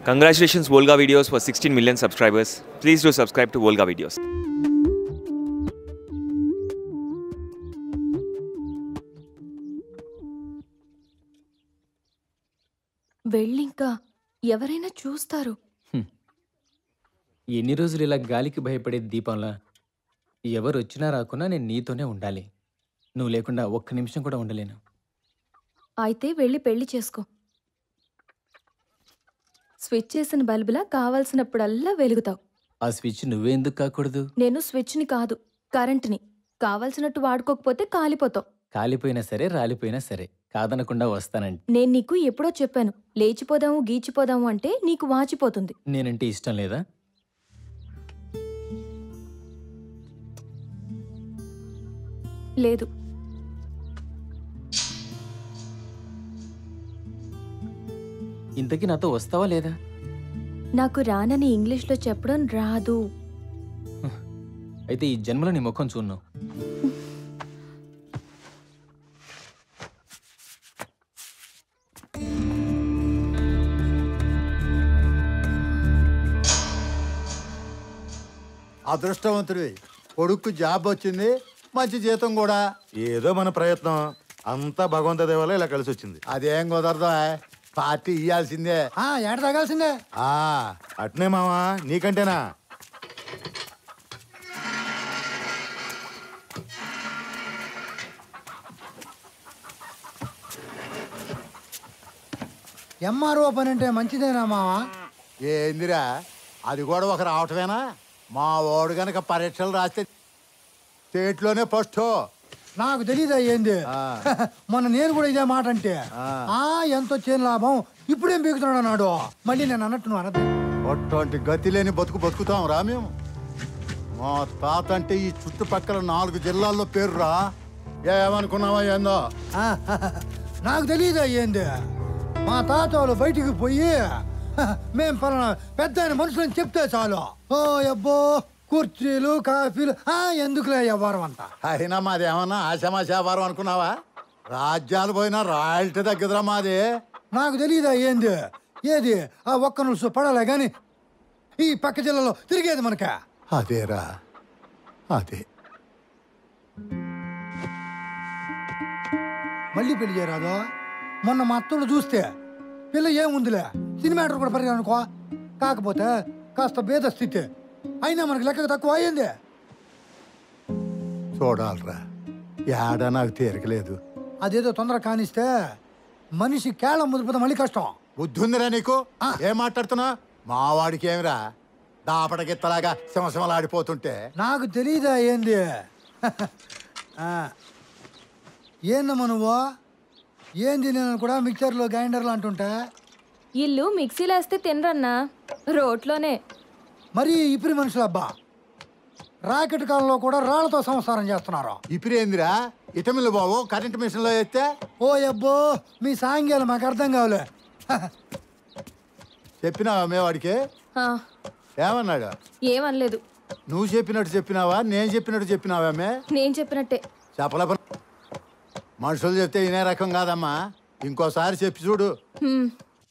Congratulations, Volga Videos, for 16 million subscribers. Please do subscribe to Volga Videos. వెళ్ళింకా ఎవరైనా చూస్తారు ఎన్ని రోజులు ఇలా గాలికి భయపడే దీపంలా ఎవరు వచ్చినా రాకున్నా నేను నీతోనే ఉండాలి నువ్వు లేకుండా ఒక్క నిమిషం కూడా ఉండలేను అయితే వెళ్ళి పెళ్లి చేసుకో స్విచ్ చేసిన బల్బులా కావాల్సినప్పుడల్లా వెలుగుతావు ఆ స్విచ్ నువ్వే ఎందుకు కాకూడదు నేను స్విచ్ని కాదు కరెంట్ని కావాల్సినట్టు వాడుకోకపోతే కాలిపోతావు కాలిపోయినా సరే రాలిపోయినా సరే కాదనకుండా వస్తానండి నేను నీకు ఎప్పుడో చెప్పాను లేచిపోదాము గీచిపోదాము అంటే నీకు వాచిపోతుంది నేనంటే ఇష్టం లేదా లేదు ఇంతకీ నాతో వస్తావా లేదా నాకు రానని ఇంగ్లీష్లో చెప్పడం రాదు అయితే ఈ జన్మలో నీ ముఖం చూడను అదృష్టవంతుడివి కొడుకు జాబ్ వచ్చింది మంచి జీతం కూడా ఏదో మన ప్రయత్నం అంతా భగవంతుడి వల్ల ఇలా కలిసి వచ్చింది అదేం కుదరదు పార్టీ ఇయ్యాల్సిందే ఏట తగాల్సిందే ఆ అట్నే మావా నీకంటేనా ఎంఆర్ఓ పని అంటే మంచిదేనా మావా ఏందిరా అది కూడా ఒక రావటమేనా మా వాడు గనక పరీక్షలు రాస్తే స్టేట్లోనే ఫస్ట్ నాకు తెలీదా ఏంది మొన్న నేను కూడా ఇదే మాట అంటే ఆ ఎంత వచ్చేం లాభం ఇప్పుడేం బీగుతున్నాడు అన్నాడు మళ్ళీ నేను అన్నట్టు నువ్వు అనద్దు అటువంటి గతి లేని బతుకు బతుకుతాం రా మేము మా తాత అంటే ఈ చుట్టుపక్కల నాలుగు జిల్లాల్లో పేరురా ఏమనుకున్నావా ఏందో ఆ, నాకు తెలీదా ఏంది మా తాత వాళ్ళు బయటికి పోయి మేం పలానా పెద్ద ఆయన మనుషులని చెప్తే చాలు ఓ అబ్బో కుర్చీలు కాఫీలు ఆ ఎందుకులే వ్యవహారం అంతా అయినా మాది ఏమన్నా ఆశామాష వ్యాపారం అనుకున్నావా రాజ్యాలు పోయినా రాయల్టీ తగ్గదురా మాది నాకు తెలీదా ఏంది ఏది ఆ ఒక్క నులుసు పడాలే గాని ఈ పక్క జిల్లాలో తిరిగేది మనక అదేరా అదే మళ్ళీ పెళ్లి చేయరాదు మొన్న మా అత్తోళ్ళు చూస్తే పిల్ల ఏముందిలే సినిమా కూడా పరిగణ అనుకో కాకపోతే కాస్త భేద స్థితి అయినా మనకి లెక్క తక్కువ అయ్యింది చూడాలరా ఏడా నాకు తీరకలేదు అదేదో తొందర కానిస్తే మనిషి కేళం ముదిరిపోతే మళ్ళీ కష్టం బుద్ధి ఉందిరా నీకు ఏం మాట్లాడుతున్నా మా వాడికి ఏమిరా దాపడగిత్తలాగా సింహసింహలాడిపోతుంటే నాకు తెలీదా ఏంది ఆ, ఏందమ్మా నువ్వు ఏంది నేను కూడా మిక్చర్లో గ్రైండర్లు అంటుంటా ఇల్లు మిక్సీలో వేస్తే తినరన్నా రోట్లోనే మరి ఇపిరి మనుషులు అబ్బా రాకెట్ కాలంలో కూడా రాళ్లతో సంసారం చేస్తున్నారు ఇపిరేందిరా ఇటమిల్ బాబు కరెంట్ మిషన్లో వేస్తే ఓ అబ్బో మీ సాంగ్యాలు మాకు అర్థం కావలే చెప్పినావా మే వాడికి ఆ, ఏమన్నాడు ఏమనలేదు నువ్వు చెప్పినట్టు చెప్పినావా నేను చెప్పినట్టు చెప్పినావా మే నేను చెప్పినట్టే చెప్పలే మనుషులు చెప్తే ఇనే రకం కాదమ్మా ఇంకోసారి చెప్పి చూడు హ్మ్.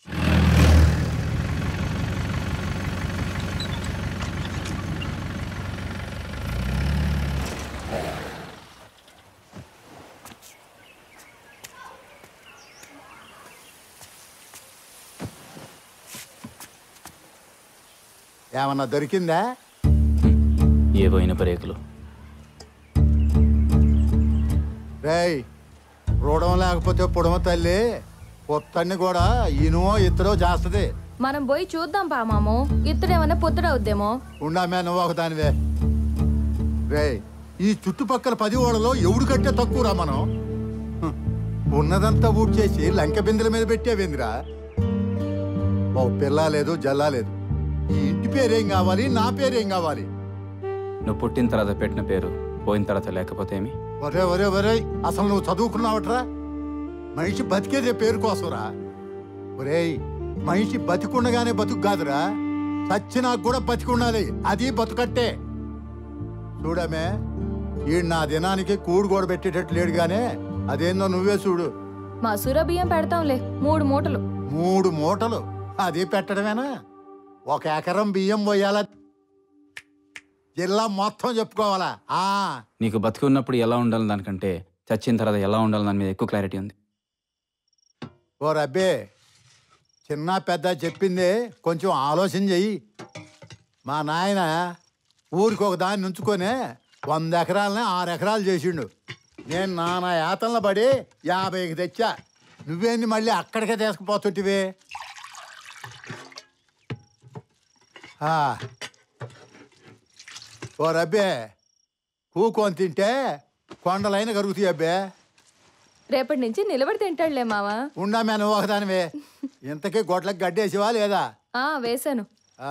ఏమన్నా దొరికిందా ఏవో ఇనుప రేకులు రేయ్ రుణం లేకపోతే పుడమ తల్లి పొత్తన్ని కూడా ఇనుమో ఇద్దరో చేస్తుంది మనం పోయి చూద్దాం పా మాము ఇత్తడేమన్నా పొత్తుడవుద్దేమో ఉండామే నువ్వు ఒకదానివే రేయ్ ఈ చుట్టుపక్కల పది ఓడలో ఎవడు కట్టే తక్కువరా మనం హ్, ఉన్నదంతా ఊడ్ చేసి లంక బిందెల మీద పెట్టేవేందిరా ఓ పిల్ల లేదు జల్లా లేదు ఈ ఇంటి పేరేం కావాలి నా పేరేం కావాలి నువ్వు పుట్టిన తర్వాత పెట్టిన పేరు పోయిన తర్వాత లేకపోతే ఏమి ఒరే ఒరే ఒరే అసలు నువ్వు చదువుకున్నావట్రా మనిషి బతికేదే పేరు కోసంరా ఒరేయ్ మనిషి బతికుండగానే బతుకు కాదురా చచ్చినాకు కూడా బతికుండాలి అది బతుకట్టే చూడమే ఈ నా దినానికి కూడు కూడా పెట్టేటట్టు లేడు గానే అదేందో నువ్వే చూడు మసూర బియ్యం పెడతాంలే మూడు మూటలు మూడు మూటలు అది పెట్టడమేనా ఒక ఎకరం బియ్యం పోయాలా జిల్లా మొత్తం చెప్పుకోవాలా ఆ నీకు బతికి ఉన్నప్పుడు ఎలా ఉండాలి దానికంటే చచ్చిన తర్వాత ఎలా ఉండాలి దాని మీద ఎక్కువ క్లారిటీ ఉంది ఓ రబ్బే చిన్న పెద్ద చెప్పిందే కొంచెం ఆలోచన చెయ్యి మా నాయన ఊరికి ఒక దాన్ని ఉంచుకొని వంద ఎకరాలని ఆరు ఎకరాలు చేసిండు నేను నానా యాతనలో పడి యాభైకి తెచ్చా నువ్వేంది మళ్ళీ అక్కడికే తీసుకుపోతుంటివి ఆ. ఓ రబ్బే కూకొని తింటే కొండలైన కరుగుతాయి అబ్బే రేపటి నుంచి నిలబడి తింటాడులే మావా ఉండా మే నువ్వు ఒకదానివే ఇంతకీ గొడ్లకు గడ్డేసివా లేదా ఆ వేశాను ఆ,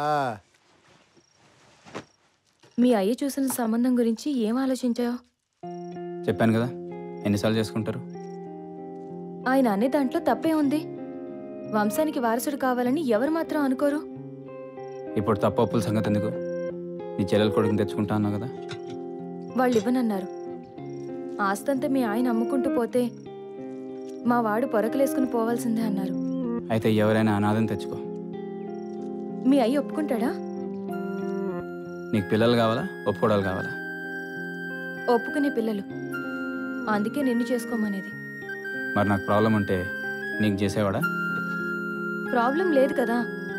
మీ అయ్య చూసిన సంబంధం గురించి ఏం ఆలోచించావు చెప్పాను కదా ఎన్నిసార్లు చేసుకుంటారు ఆయన అనే దాంట్లో తప్పే ఉంది వంశానికి వారసుడు కావాలని ఎవరు మాత్రం అనుకోరు ఇప్పుడు తప్ప ఒప్పుల సంగతి ఎందుకు నీ చెల్లెల కొడుకుని తెచ్చుకుంటా అన్నావు కదా వాళ్ళు ఇవ్వనన్నారు ఆస్తంతా మీ ఆయన అమ్ముకుంటూ పోతే మా వాడు పొరకలేసుకుని పోవాల్సిందే అన్నారు అయితే ఎవరైనా అనాథం తెచ్చుకో మీ అయ్య ఒప్పుకుంటాడా నీకు పిల్లలు కావాలా ఒప్పుకోవడాలు కావాలా ఒప్పుకునే పిల్లలు అందుకే నిన్ను చేసుకోమనేది మరి నాకు ప్రాబ్లం ఉంటే నీకు చేసేవాడా ప్రాబ్లం లేదు కదా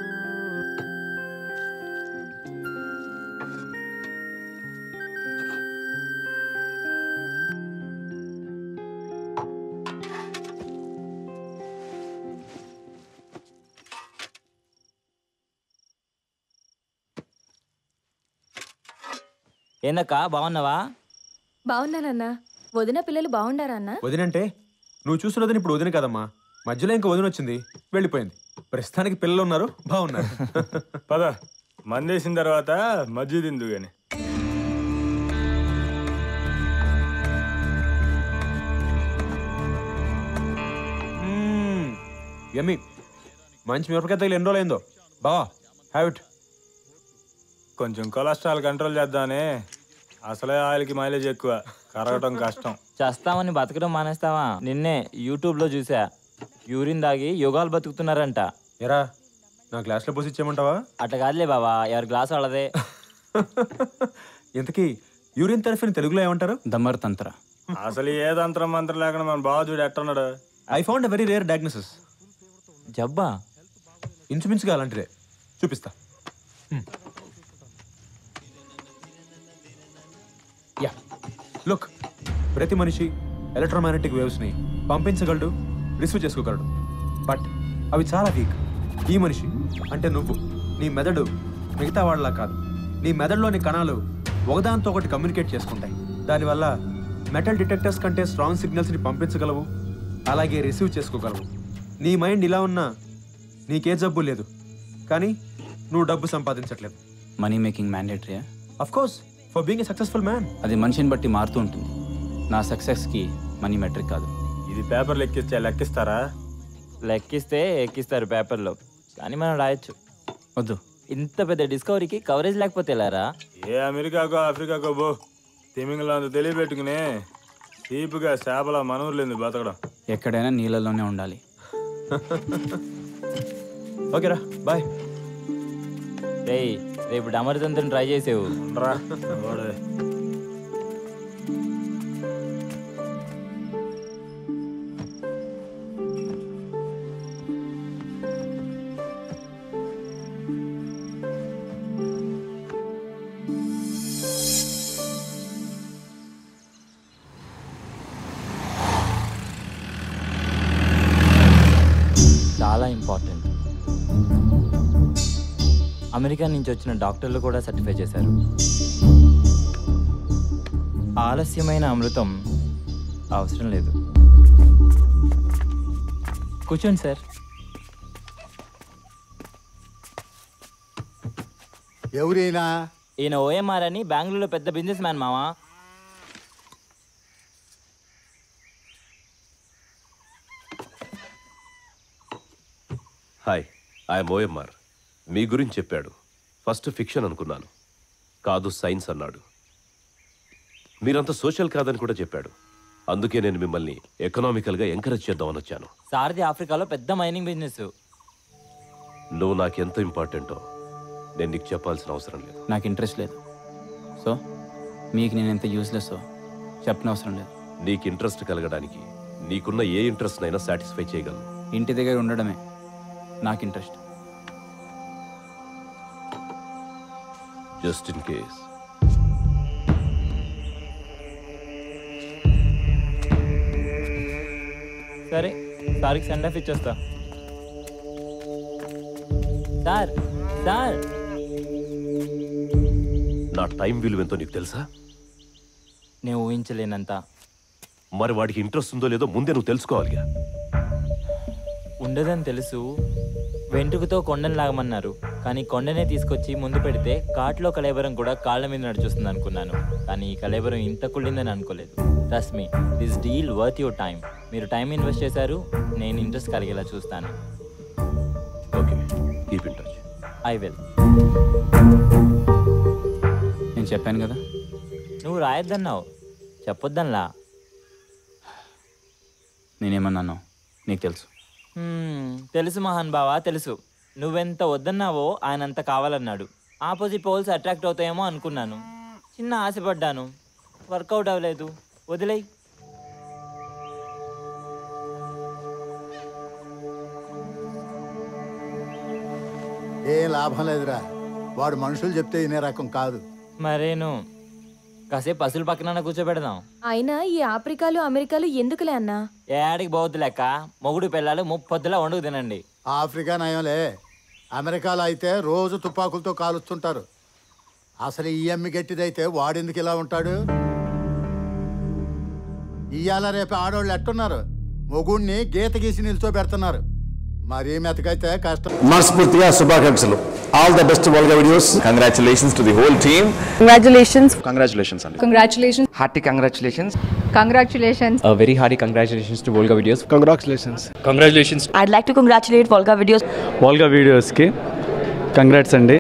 ఏందక్క బాగున్నావా బాగున్నానన్నా వదిన పిల్లలు బాగుండారా అన్నా వదినంటే నువ్వు చూస్తున్నదని ఇప్పుడు వదిన కదమ్మా మధ్యలో ఇంకో వదిన వచ్చింది వెళ్ళిపోయింది ప్రస్తుతానికి పిల్లలు ఉన్నారు బాగున్నారు పద మందేసిన తర్వాత మజ్జి తిందు గాని ఎమ్మి మంచి మిరపకాయ తగిలి ఎన్ని రోజులైందో బావా హ్యావ్ ఇట్ కొంచెం కొలెస్ట్రాల్ కంట్రోల్ చేద్దామని అసలే ఆయిల్కి మైలేజ్ ఎక్కువ కరగటం కష్టం చేస్తామని బతకడం మానేస్తావా నిన్నే యూట్యూబ్ లో చూసా యూరిన్ దాగి యుగాలు బతుకుతున్నారంట ఎరా నా గ్లాస్లో పోసి ఇచ్చేయమంటావా అట్ట కాదులే బావా ఎవరి గ్లాస్ వాళ్ళదే ఇంతకీ యూరిన్ థెరపీని తెలుగులో ఏమంటారు దమ్మర్ తంత్ర అసలు ఏ తంత్రం మంత్రం లేకుండా మన బావ చూడు ఎట్టున్నాడు I found a very rare diagnosis జబ్బా ఇంచుమించుగా అలాంటిదే చూపిస్తా యా లుక్ ప్రతి మనిషి ఎలక్ట్రోమాగ్నెటిక్ వేవ్స్ని పంపించగలడు రిసీవ్ చేసుకోగలడు బట్ అవి చాలా వీక్ ఈ మనిషి అంటే నువ్వు నీ మెదడు మిగతా వాళ్ళలా కాదు నీ మెదడులోని కణాలు ఒకదాంతో ఒకటి కమ్యూనికేట్ చేసుకుంటాయి దానివల్ల మెటల్ డిటెక్టర్స్ కంటే స్ట్రాంగ్ సిగ్నల్స్ని పంపించగలవు అలాగే రిసీవ్ చేసుకోగలవు నీ మైండ్ ఇలా ఉన్నా నీకే జబ్బు లేదు కానీ నువ్వు డబ్బు సంపాదించట్లేదు మనీ మేకింగ్ మ్యాండేటరీయా of course for being a successful man అది మనిషిని బట్టి మారుతూ ఉంటుంది నా సక్సెస్కి మనీ మెట్రిక్ కాదు ఇది పేపర్లు ఎక్కిస్తే లెక్కిస్తారా లెక్కిస్తే ఎక్కిస్తారు పేపర్లో కానీ మనం రాయొచ్చు వద్దు ఇంత పెద్ద డిస్కవరీకి కవరేజ్ లేకపోతే ఎలారా ఏ అమెరికాకో ఆఫ్రికాకో బో తిమింగలో అంత తెలియబెట్టుకుని చీపుగా చేపల మనూర్లేదు బతకడం ఎక్కడైనా నీళ్ళలోనే ఉండాలి ఓకేరా బాయ్ రేయ్ రేపు డమర్ తంత్రం ట్రై చేసేవు రా ఓడే. చాలా ఇంపార్టెంట్ అమెరికా నుంచి వచ్చిన డాక్టర్లు కూడా సర్టిఫై చేశారు ఆలస్యమైన అమృతం అవసరం లేదు కూర్చోండి సార్ ఎవరైనా ఈయన ఓఎంఆర్ అని బెంగళూరులో పెద్ద బిజినెస్ మ్యాన్ మావా హాయ్ ఐఎమ్ ఓఎంఆర్ మీ గురించి చెప్పాడు ఫస్ట్ ఫిక్షన్ అనుకున్నాను కాదు సైన్స్ అన్నాడు మీరంత సోషల్ కాదని కూడా చెప్పాడు అందుకే నేను మిమ్మల్ని ఎకనామికల్గా ఎంకరేజ్ చేద్దామని వచ్చాను సారథి ఆఫ్రికాలో పెద్ద మైనింగ్ బిజినెస్ నువ్వు నాకెంత ఇంపార్టెంటో నేను నీకు చెప్పాల్సిన అవసరం లేదు నాకు ఇంట్రెస్ట్ లేదు సో మీకు నేను ఎంత యూస్లెస్ చెప్పనవసరం లేదు నీకు ఇంట్రెస్ట్ కలగడానికి నీకున్న ఏ ఇంట్రెస్ట్ అయినా సాటిస్ఫై చేయగలను ఇంటి దగ్గర ఉండడమే నాకు ఇంట్రెస్ట్ జస్ట్ ఇన్ కేస్ సరే సార్కి సెండ్ ఆఫ్ ఇచ్చేస్తా సార్ సార్ నా టైం విలువ ఎంతో నీకు తెలుసా నేను ఊహించలేనంత మరి వాడికి ఇంట్రెస్ట్ ఉందో లేదో ముందే నువ్వు తెలుసుకోవాలిగా ఉండదని తెలుసు వెంట్రుకతో కొండను లాగమన్నారు కానీ కొండనే తీసుకొచ్చి ముందు పెడితే కాట్లో కలేబరం కూడా కాళ్ళ మీద నడిచొస్తుంది అనుకున్నాను కానీ ఈ కలేబరం ఇంత కుళ్ళిందని అనుకోలేదు trust me this deal worth your time మీరు టైం ఇన్వెస్ట్ చేశారు నేను ఇంట్రెస్ట్ కలిగేలా చూస్తాను okay keep in touch I will నేను చెప్పాను కదా నువ్వు రాయొద్దన్నావు చెప్పొద్దన్లా నేనేమన్నాను నీకు తెలుసు హ్మ్, తెలుసు మహాన్ బావా తెలుసు నువ్వెంత వద్దన్నావో ఆయన అంత కావాలన్నాడు ఆపోజిట్ పోల్స్ అట్రాక్ట్ అవుతాయేమో అనుకున్నాను చిన్న ఆశపడ్డాను వర్కౌట్ అవ్వలేదు వదిలేయ్ ఏం లాభం లేదురా వాడు మనుషులు చెప్తే వినే రకం కాదు మరేను కాసేపు పసులు పక్కన కూర్చోబెడదాం అయినా ఈ ఆఫ్రికాలు అమెరికాలు ఎందుకులే అన్నా ఏడికి పోవద్దు లెక్క మొగుడు పిల్లలు ముప్పొద్దులా వండుకు తినండి ఆఫ్రికా నయంలే అమెరికాలో అయితే రోజు తుపాకులతో కాలుస్తుంటారు అసలు ఈ అమ్మి గట్టిదైతే వాడెందుకు ఇలా ఉంటాడు ఇవాళ రేపు ఆడవాళ్ళు ఎట్టున్నారు మొగుణ్ణి గీత గీసి నిల్చోబెడుతున్నారు మరీ మెతకైతే కష్టం మనస్ఫూర్తిగా శుభాకాంక్షలు all the best Volga Videos congratulations to the whole team Congratulations. Congratulations అండి Congratulations. Hearty congratulations Congratulations. A very hearty congratulations to Volga Videos. Congratulations Congratulations. I'd like to congratulate Volga Videos. Volga వీడియోస్కి congrats అండి